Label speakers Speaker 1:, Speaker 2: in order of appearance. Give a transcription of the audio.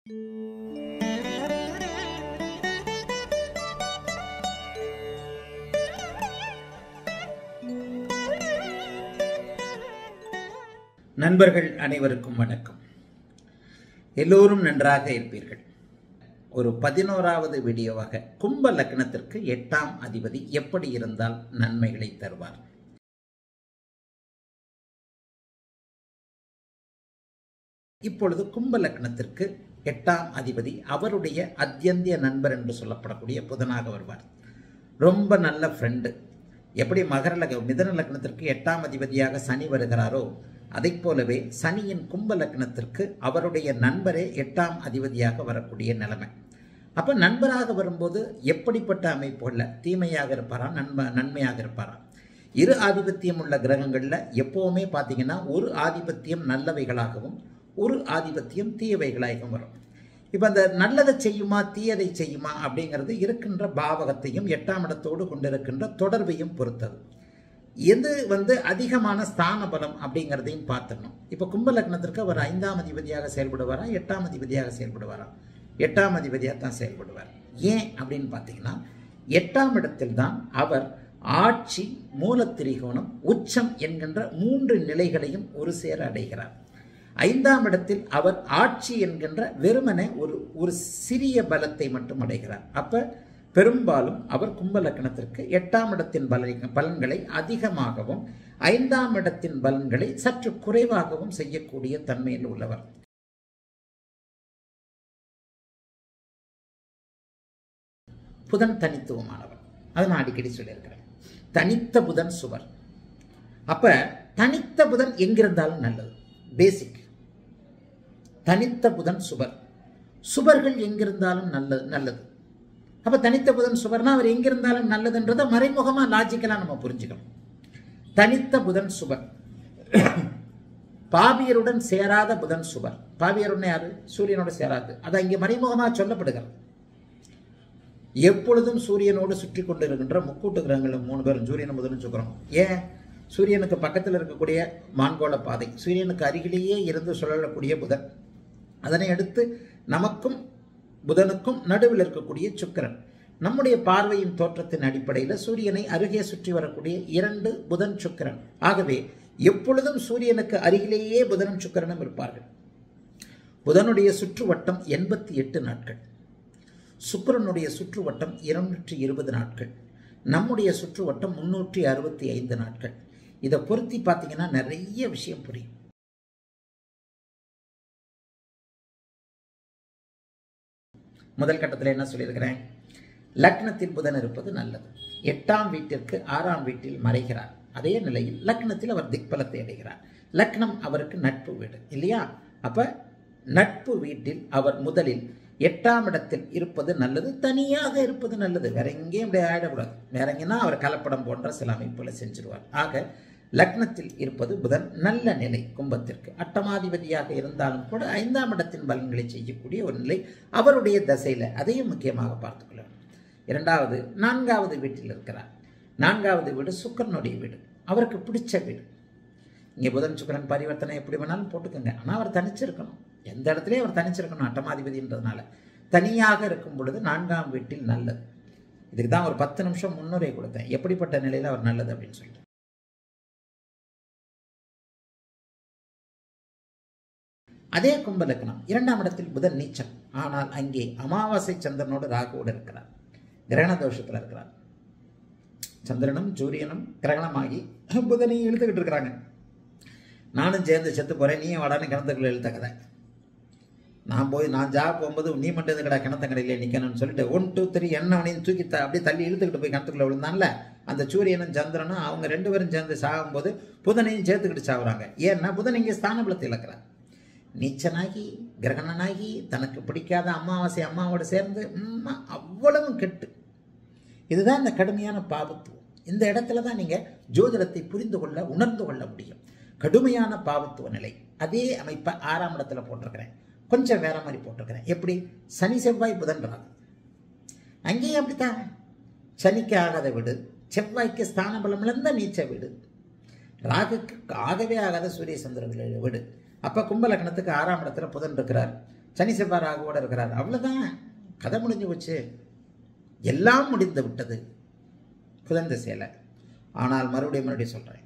Speaker 1: நண்பர்கள் அனைவருக்கும் வணக்கம் எல்லோரும் நன்றாக இருப்பீர்கள் ஒரு பதினோராவது வீடியோவாக கும்ப லக்னத்திற்கு எட்டாம் அதிபதி எப்படி இருந்தால் நன்மைகளை தருவார் இப்பொழுது கும்ப லக்னத்திற்கு எட்டாம் அதிபதி அவருடைய அத்தியந்திய நண்பர் என்று சொல்லப்படக்கூடிய புதனாக வருவார் ரொம்ப நல்ல ஃப்ரெண்டு எப்படி மகர லக மிதன லக்னத்திற்கு எட்டாம் அதிபதியாக சனி வருகிறாரோ அதைப் போலவே சனியின் கும்ப லக்னத்திற்கு அவருடைய நண்பரே எட்டாம் அதிபதியாக வரக்கூடிய நிலைமை அப்போ நண்பராக வரும்போது எப்படிப்பட்ட அமைப்புகளில் தீமையாக இருப்பாரா நன்ம நன்மையாக இருப்பாரா இரு ஆதிபத்தியம் உள்ள கிரகங்களில் எப்போவுமே பார்த்தீங்கன்னா ஒரு ஆதிபத்தியம் நல்லவைகளாகவும் ஒரு ஆதிபத்தியம் தீயவைகளாகவும் வரும் இப்போ அந்த நல்லதை செய்யுமா தீயதை செய்யுமா அப்படிங்கிறது இருக்கின்ற பாவகத்தையும் எட்டாம் இடத்தோடு கொண்டிருக்கின்ற தொடர்பையும் பொறுத்தது எது வந்து அதிகமான ஸ்தான பலம் அப்படிங்கிறதையும் பார்த்துடணும் இப்போ கும்ப லக்னத்திற்கு அவர் ஐந்தாம் அதிபதியாக செயல்படுவாரா எட்டாம் அதிபதியாக செயல்படுவாரா எட்டாம் அதிபதியாக தான் செயல்படுவார் ஏன் அப்படின்னு பார்த்தீங்கன்னா எட்டாம் இடத்தில் தான் அவர் ஆட்சி மூலத்திரிகோணம் உச்சம் என்கின்ற மூன்று நிலைகளையும் ஒரு சேர அடைகிறார் ஐந்தாம் இடத்தில் அவர் ஆட்சி என்கின்ற வெறுமனே ஒரு ஒரு சிறிய பலத்தை மட்டும் அடைகிறார் அப்ப பெரும்பாலும் அவர் கும்ப லக்னத்திற்கு எட்டாம் இடத்தின் பல பலன்களை அதிகமாகவும் ஐந்தாம் இடத்தின் பலன்களை சற்று குறைவாகவும் செய்யக்கூடிய தன்மையில் உள்ளவர் புதன் தனித்துவமானவர் அதை நான் அடிக்கடி சொல்லியிருக்கிறேன் தனித்த புதன் சுவர் அப்ப தனித்த புதன் எங்கிருந்தாலும் நல்லது பேசிக் தனித்த புதன் சுவர் சுவர்கள் எங்கிருந்தாலும் நல்லது நல்லது அப்ப தனித்த புதன் சுவர்னா அவர் எங்கிருந்தாலும் நல்லதுன்றதை மறைமுகமா லாஜிக்கலா நம்ம புரிஞ்சுக்கணும் தனித்த புதன் சுவர் பாவியருடன் சேராத புதன் சுவர் பாவியருடன் யாரு சூரியனோடு சேராது அது அங்கே மறைமுகமா சொல்லப்படுகிறது எப்பொழுதும் சூரியனோடு சுற்றி கொண்டு இருக்கின்ற முக்கூட்டு கிரகங்களும் மூணு பேரும் சூரியன் முதலும் சுக்கரம் ஏன் சூரியனுக்கு பக்கத்தில் இருக்கக்கூடிய மான்கோள பாதை சூரியனுக்கு அருகிலேயே இருந்து சுழலக்கூடிய புதன் அதனை அடுத்து நமக்கும் புதனுக்கும் நடுவில் இருக்கக்கூடிய சுக்கரன் நம்முடைய பார்வையின் தோற்றத்தின் அடிப்படையில் சூரியனை அருகே சுற்றி வரக்கூடிய இரண்டு புதன் சுக்கரன் ஆகவே எப்பொழுதும் சூரியனுக்கு அருகிலேயே புதனும் சுக்கரனும் இருப்பார்கள் புதனுடைய சுற்றுவட்டம் எண்பத்தி எட்டு நாட்கள் சுக்கரனுடைய சுற்றுவட்டம் இருநூற்றி இருபது நாட்கள் நம்முடைய சுற்றுவட்டம் முன்னூற்றி அறுபத்தி ஐந்து நாட்கள் இதை பொருத்தி பார்த்தீங்கன்னா நிறைய விஷயம் புரியும் முதல் கட்டத்தில் என்ன சொல்லியிருக்கிறேன் லக்னத்தில் புதன் இருப்பது நல்லது எட்டாம் வீட்டிற்கு ஆறாம் வீட்டில் மறைகிறார் அதே நிலையில் லக்னத்தில் அவர் திக்பலத்தை அடைகிறார் லக்னம் அவருக்கு நட்பு வீடு இல்லையா அப்ப நட்பு வீட்டில் அவர் முதலில் எட்டாம் இடத்தில் இருப்பது நல்லது தனியாக இருப்பது நல்லது வேற எங்கேயும் இப்படி ஆயிடக்கூடாது வேற எங்கன்னா அவர் கலப்படம் போன்ற சில அமைப்புகளை செஞ்சிருவார் ஆக லக்னத்தில் இருப்பது புதன் நல்ல நிலை கும்பத்திற்கு அட்டமாதிபதியாக இருந்தாலும் கூட ஐந்தாம் இடத்தின் பலன்களை செய்யக்கூடிய ஒரு நிலை அவருடைய தசையில் அதையும் முக்கியமாக பார்த்துக்கொள்ளணும் இரண்டாவது நான்காவது வீட்டில் இருக்கிறார் நான்காவது வீடு சுக்கரனுடைய வீடு அவருக்கு பிடிச்ச வீடு இங்கே புதன் சுக்கரன் பரிவர்த்தனை எப்படி வேணாலும் போட்டுக்கோங்க ஆனால் அவர் தனிச்சிருக்கணும் எந்த இடத்துலையும் அவர் தனிச்சிருக்கணும் அட்டமாதிபதின்றதுனால தனியாக இருக்கும் பொழுது நான்காம் வீட்டில் நல்லது இதுக்கு தான் ஒரு பத்து நிமிஷம் முன்னுரை கொடுத்தேன் எப்படிப்பட்ட நிலையில் அவர் நல்லது அப்படின்னு சொல்லிட்டு அதே கும்ப லக்னம் இரண்டாம் இடத்தில் புதன் நீச்சம் ஆனால் அங்கே அமாவாசை சந்திரனோடு ராகுவோடு இருக்கிறார் கிரகண தோஷத்தில் இருக்கிறார் சந்திரனும் சூரியனும் கிரகணமாகி புதனையும் இழுத்துக்கிட்டு இருக்கிறாங்க நானும் சேர்ந்து செத்து போகிறேன் நீயும் வடான்னு கிணத்துக்குள்ள இழுத்த கதை நான் போய் நான் ஜா போகும்போது நீ மட்டும் எது கடை கிணத்த கடையில் நிற்கணும்னு சொல்லிட்டு ஒன் டூ த்ரீ எண்ணவனையும் தூக்கி த அப்படியே தள்ளி இழுத்துக்கிட்டு போய் கிணத்துக்குள்ள விழுந்தான்ல அந்த சூரியனும் சந்திரனும் அவங்க ரெண்டு பேரும் சேர்ந்து சாகும்போது புதனையும் சேர்த்துக்கிட்டு சாகுறாங்க ஏன்னா புதன் இங்கே ஸ்தானபலத்தை இழக்கிறார் நீச்சனாகி கிரகணனாகி தனக்கு பிடிக்காத அமாவாசை அம்மாவோடு சேர்ந்து அவ்வளவு கெட்டு இதுதான் இந்த கடுமையான பாவத்துவம் இந்த இடத்துல தான் நீங்கள் ஜோதிடத்தை புரிந்து கொள்ள உணர்ந்து கொள்ள முடியும் கடுமையான பாவத்துவ நிலை அதே அமைப்பை ஆறாம் இடத்துல போட்டிருக்கிறேன் கொஞ்சம் வேற மாதிரி போட்டிருக்கிறேன் எப்படி சனி செவ்வாய் புதன் ராகு அங்கேயும் அப்படித்தான் சனிக்கு ஆகாத வீடு செவ்வாய்க்கு ஸ்தான பலம் இழந்த நீச்ச வீடு ராகுக்கு ஆகவே ஆகாத சூரிய சந்திரர்கள் வீடு அப்போ கும்ப லக்னத்துக்கு ஆறாம் இடத்துல புதன் இருக்கிறார் சனி செவ்வாய் ராகுவோட இருக்கிறார் அவ்வளோதான் கதை முடிஞ்சு போச்சு எல்லாம் முடிந்து விட்டது புதன் திசையில் ஆனால் மறுபடியும் மறுபடியும் சொல்கிறேன்